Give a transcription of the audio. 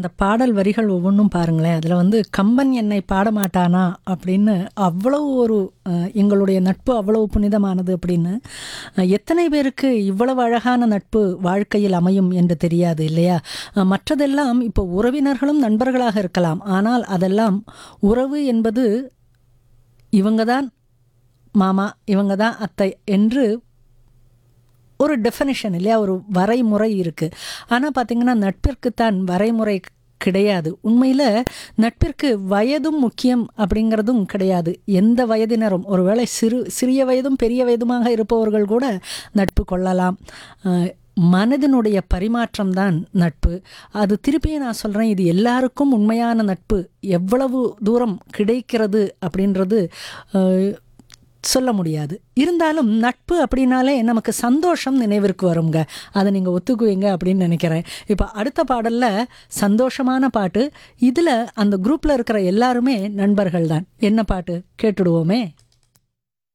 அந்த பாடல் வரிகள் ஒவ்வொன்றும் பாருங்களேன் அதில் வந்து கம்பன் என்னை பாட மாட்டானா அப்படின்னு அவ்வளவு ஒரு அஹ், எங்களுடைய நட்பு அவ்வளவு புனிதமானது அப்படின்னு அஹ், எத்தனை பேருக்கு இவ்வளவு அழகான நட்பு வாழ்க்கையில் அமையும் என்று தெரியாது இல்லையா அஹ், மற்றதெல்லாம் இப்போ உறவினர்களும் நண்பர்களாக இருக்கலாம் ஆனால் அதெல்லாம் உறவு என்பது இவங்க தான் மாமா இவங்க தான் அத்தை என்று ஒரு டெஃபனிஷன் இல்லையா ஒரு வரைமுறை இருக்குது ஆனால் பார்த்தீங்கன்னா நட்பிற்குத்தான் வரைமுறை கிடையாது உண்மையில் நட்பிற்கு வயதும் முக்கியம் அப்படிங்கிறதும் கிடையாது எந்த வயதினரும் ஒருவேளை சிறு சிறிய வயதும் பெரிய வயதுமாக இருப்பவர்கள் கூட நட்பு கொள்ளலாம் அஹ், மனதினுடைய பரிமாற்றம் தான் நட்பு அது திருப்பியும் நான் சொல்கிறேன் இது எல்லாருக்கும் உண்மையான நட்பு எவ்வளவு தூரம் கிடைக்கிறது அப்படின்றது அஹ், சொல்ல முடியாது இருந்தாலும் நட்பு அப்படின்னாலே நமக்கு சந்தோஷம் நினைவிற்கு வருங்க அதை நீங்கள் ஒத்துக்குவீங்க அப்படின்னு நினைக்கிறேன் இப்போ அடுத்த பாடலில் சந்தோஷமான பாட்டு இதில் அந்த குரூப்பில் இருக்கிற எல்லாருமே நண்பர்கள் தான் என்ன பாட்டு கேட்டுடுவோமே